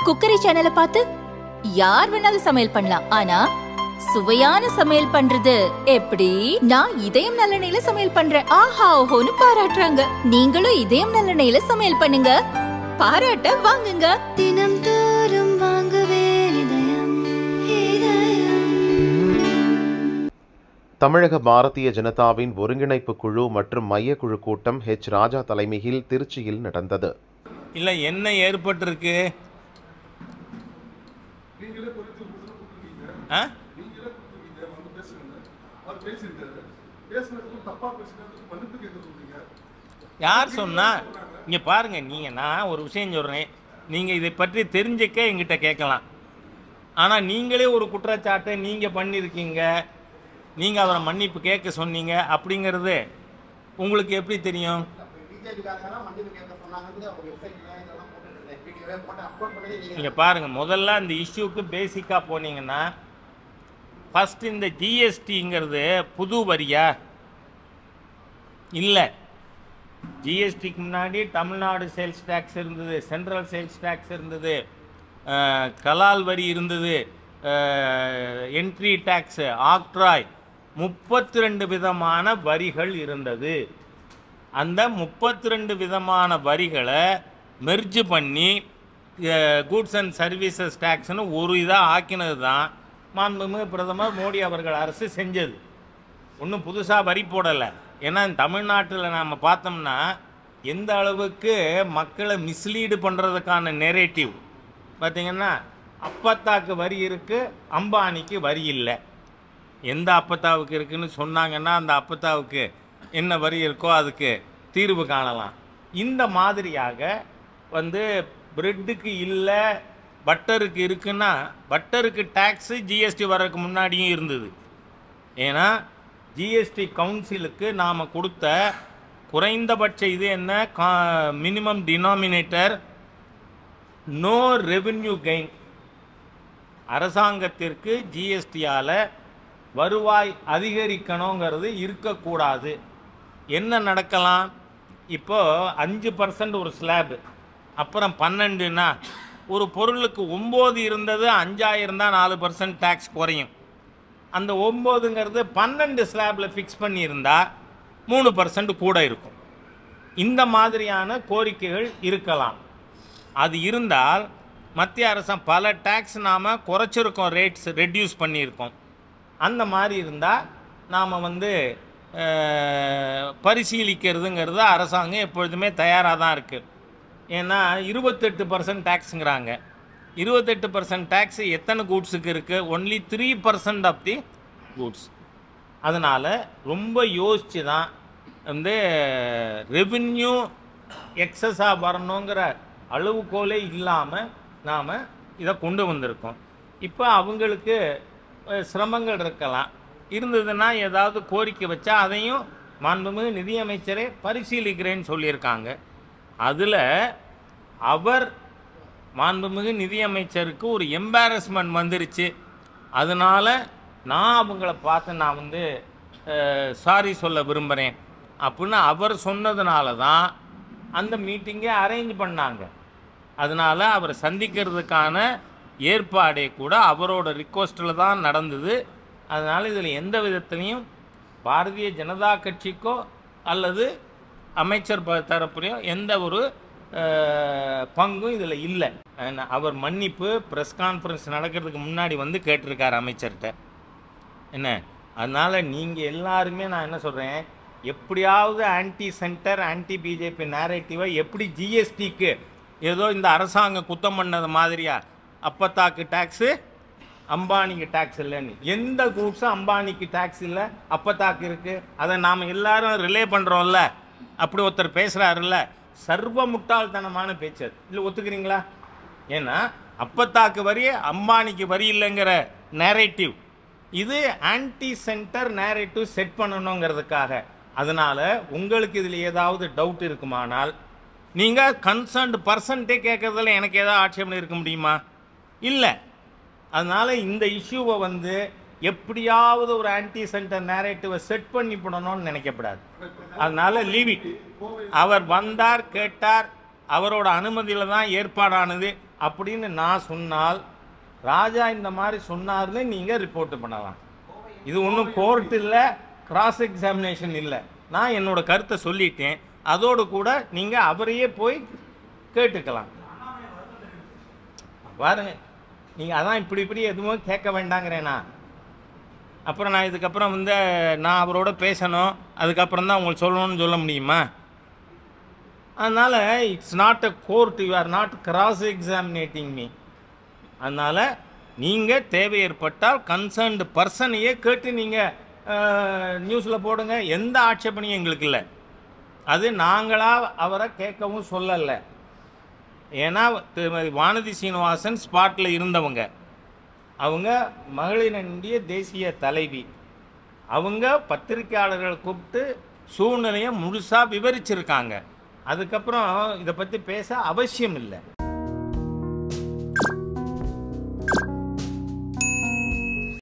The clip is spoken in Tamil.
குக்கரி சேனலை பார்த்து யார் வேணாலும் சமையல் பண்ணலாம் ஆனா சுவையான சமையல் பண்றது எப்படி நான் இதயம் நல்லெண்ணெயில சமையல் பண்றேன் ஆஹா ஓஹோன்னு பாராட்டுறாங்க நீங்களும் இதயம் நல்லெண்ணெயில சமையல் பண்ணுங்க பாராட்ட வாங்குங்க தினம் தோறும் வாங்குவே இதயம் இதயம் தமிழக பாரதிய ஜனதாவின் ஒருங்கிணைப்பு குழு மற்றும் மையக்குழு கூட்டம் ஹெச் ராஜா தலைமையில் திருச்சியில் நடந்தது இல்லை என்ன ஏற்பட்டிருக்கு ஆ யார் சொன்னா இங்கே பாருங்க நீங்கள் நான் ஒரு விஷயம் சொல்கிறேன் நீங்கள் இதை பற்றி தெரிஞ்சுக்க எங்கிட்ட கேட்கலாம் ஆனால் நீங்களே ஒரு குற்றச்சாட்டை நீங்கள் பண்ணியிருக்கீங்க நீங்கள் அவரை மன்னிப்பு கேட்க சொன்னீங்க அப்படிங்கிறது உங்களுக்கு எப்படி தெரியும் நீங்க பாருங்க முதல்ல அந்த இஷ்யூக்கு பேசிக்காக போனீங்கன்னா ஃபர்ஸ்ட் இந்த ஜிஎஸ்டிங்கிறது புது வரியா இல்லை ஜிஎஸ்டிக்கு முன்னாடி தமிழ்நாடு சேல்ஸ் டேக்ஸ் இருந்தது சென்ட்ரல் சேல்ஸ் டேக்ஸ் இருந்தது அஹ், கலால் வரி இருந்தது என்ட்ரி டேக்ஸு ஆக்ட்ராய் முப்பத்தி ரெண்டு விதமான வரிகள் இருந்தது அந்த முப்பத்தி ரெண்டு விதமான வரிகளை மெர்ஜ் பண்ணி கூட்ஸ் அண்ட் சர்வீசஸ் டேக்ஸ்னு ஒரு இதாக ஆக்கினது தான் மாண்புமிகு பிரதமர் மோடி அவர்கள் அரசு செஞ்சது ஒன்றும் புதுசாக வரி போடலை ஏன்னா தமிழ்நாட்டில் நாம் பார்த்தோம்னா எந்த அளவுக்கு மக்களை மிஸ்லீடு பண்ணுறதுக்கான நெரேட்டிவ் பார்த்தீங்கன்னா அப்பத்தாக்கு வரி இருக்குது அம்பானிக்கு வரி இல்லை எந்த அப்பத்தாவுக்கு இருக்குன்னு சொன்னாங்கன்னா அந்த அப்பத்தாவுக்கு என்ன வரி இருக்கோ அதுக்கு தீர்வு காணலாம் இந்த மாதிரியாக வந்து பிரெட்டுக்கு இல்லை பட்டருக்கு இருக்குன்னா பட்டருக்கு டேக்ஸு ஜிஎஸ்டி வர்றதுக்கு முன்னாடியும் இருந்தது ஏன்னா ஜிஎஸ்டி கவுன்சிலுக்கு நாம் கொடுத்த குறைந்தபட்ச இது என்ன கா minimum denominator no revenue gain அரசாங்கத்திற்கு ஜிஎஸ்டியால் வருவாய் அதிகரிக்கணுங்கிறது இருக்கக்கூடாது என்ன நடக்கலாம் இப்போ அஞ்சு பர்சன்ட் ஒரு ஸ்லாப் அப்புறம் பன்னெண்டுனா ஒரு பொருளுக்கு ஒம்பது இருந்தது அஞ்சாயிரம் தான் நாலு பர்சன்ட் டேக்ஸ் குறையும் அந்த ஒம்போதுங்கிறது பன்னெண்டு ஸ்லாபில் ஃபிக்ஸ் பண்ணியிருந்தா மூணு பர்சன்ட் கூட இருக்கும் இந்த மாதிரியான கோரிக்கைகள் இருக்கலாம் அது இருந்தால் மத்திய அரசாங்கம் பல டேக்ஸ் நாம் குறைச்சிருக்கோம் ரேட்ஸ் ரெடியூஸ் பண்ணியிருக்கோம் அந்த மாதிரி இருந்தால் நாம் வந்து அஹ், பரிசீலிக்கிறதுங்கிறது அரசாங்கம் எப்பொழுதுமே தயாராக தான் இருக்குது ஏன்னா இருபத்தெட்டு பர்சன்ட் டேக்ஸுங்கிறாங்க இருபத்தெட்டு பர்சன்ட் டேக்ஸ் எத்தனை கூட்ஸுக்கு இருக்குது only three percent of the goods அதனால் ரொம்ப யோசித்து தான் வந்து ரெவென்யூ எக்ஸஸாக வரணுங்கிற அளவுகோலே இல்லாமல் நாம் இதை கொண்டு வந்திருக்கோம் இப்போ அவங்களுக்கு அஹ், சிரமங்கள் இருக்கலாம் இருந்ததுன்னா ஏதாவது கோரிக்கை வச்சா அதையும் மாண்புமிகு நிதியமைச்சரே பரிசீலிக்கிறேன்னு சொல்லியிருக்காங்க அதில் அவர் மாண்புமிகு நிதியமைச்சருக்கு ஒரு எம்பாரஸ்மெண்ட் வந்துருச்சு அதனால் நான் அவங்கள பார்த்து நான் வந்து சாரி சொல்ல விரும்புகிறேன் அப்படின்னு அவர் சொன்னதுனால தான் அந்த மீட்டிங்கை அரேஞ்ச் பண்ணாங்க அதனால் அவரை சந்திக்கிறதுக்கான ஏற்பாடே கூட அவரோட ரிக்வஸ்ட்டில் தான் நடந்தது அதனால் இதில் எந்த விதத்துலையும் பாரதிய ஜனதா கட்சிக்கோ அல்லது அமைச்சர் ப- தரப்புலையோ எந்த ஒரு அஹ், பங்கும் இதில் இல்லை அஹ், அவர் மன்னிப்பு ப்ரெஸ் கான்ஃபரன்ஸ் நடக்கிறதுக்கு முன்னாடி வந்து கேட்டிருக்கார் அமைச்சர்கிட்ட என்ன அதனால் நீங்கள் எல்லாருமே நான் என்ன சொல்கிறேன் எப்படியாவது ஆன்டி சென்டர் ஆன்டி பிஜேபி நேரேட்டிவை எப்படி ஜிஎஸ்டிக்கு ஏதோ இந்த அரசாங்கம் குத்தம் பண்ணது மாதிரியா அப்பத்தாக்கு டேக்ஸு அம்பானிக்கு டேக்ஸ் இல்லைன்னு எந்த கூட்ஸும் அம்பானிக்கு டேக்ஸ் இல்லை அப்பத்தாக்கு இருக்குது அதை நாம் எல்லாரும் ரிலே பண்ணுறோம்ல அப்படி ஒருத்தர் பேசுகிறாருல்ல சர்வ முட்டாள்தனமான பேச்சு அது. இல்லை ஒத்துக்கிறீங்களா ஏன்னா அப்பத்தாக்கு வரி அம்பானிக்கு வரி இல்லைங்கிற நேரேட்டிவ் இது ஆன்டி சென்டர் நேரேட்டிவ் செட் பண்ணணுங்கிறதுக்காக அதனால உங்களுக்கு இதில் ஏதாவது டவுட் இருக்குமானால் நீங்கள் கன்சர்ன்டு பர்சன்ட்டே கேட்கறதுல எனக்கு ஏதாவது ஆட்சேபனை இருக்க முடியுமா இல்லை அதனால இந்த இஷ்யூவை வந்து எப்படியாவது ஒரு ஆன்டி சென்டர் நேரேட்டிவை செட் பண்ணி போடணும்னு நினைக்கப்படாது அதனால லீவ் இட் அவர் வந்தார் கேட்டார் அவரோட அனுமதியில் தான் ஏற்பாடானது அப்படின்னு நான் சொன்னால் ராஜா இந்த மாதிரி சொன்னார்னு நீங்கள் ரிப்போர்ட் பண்ணலாம் இது ஒன்றும் கோர்ட் இல்லை கிராஸ் எக்ஸாமினேஷன் இல்லை நான் என்னோட கருத்தை சொல்லிட்டேன் அதோடு கூட நீங்கள் அவரையே போய் கேட்டுக்கலாம் பாருங்க நீங்கள் அதான் இப்படி இப்படி எதுவும் கேட்க வேண்டாங்கிறேன் நான் அப்புறம் நான் இதுக்கப்புறம் வந்து நான் அவரோட பேசணும் அதுக்கப்புறம் தான் உங்களுக்கு சொல்லணும்னு சொல்ல முடியுமா அதனால் it's not a court you are not cross examining me அதனால் நீங்கள் தேவை ஏற்பட்டால் கன்சர்ன்டு பர்சனையே கேட்டு நீங்கள் நியூஸில் போடுங்க எந்த ஆட்சேபனையும் எங்களுக்கு இல்லை அது நாங்களாக அவரை கேட்கவும் சொல்லலை ஏன்னா திருமதி வானதி சீனிவாசன் ஸ்பாட்டில் இருந்தவங்க அவங்க மகளிரண்டிய தேசிய தலைவி அவங்க பத்திரிக்கையாளர்களை கூப்பிட்டு சூழ்நிலையை முழுசாக விவரிச்சிருக்காங்க அதுக்கப்புறம் இதை பற்றி பேச அவசியம் இல்லை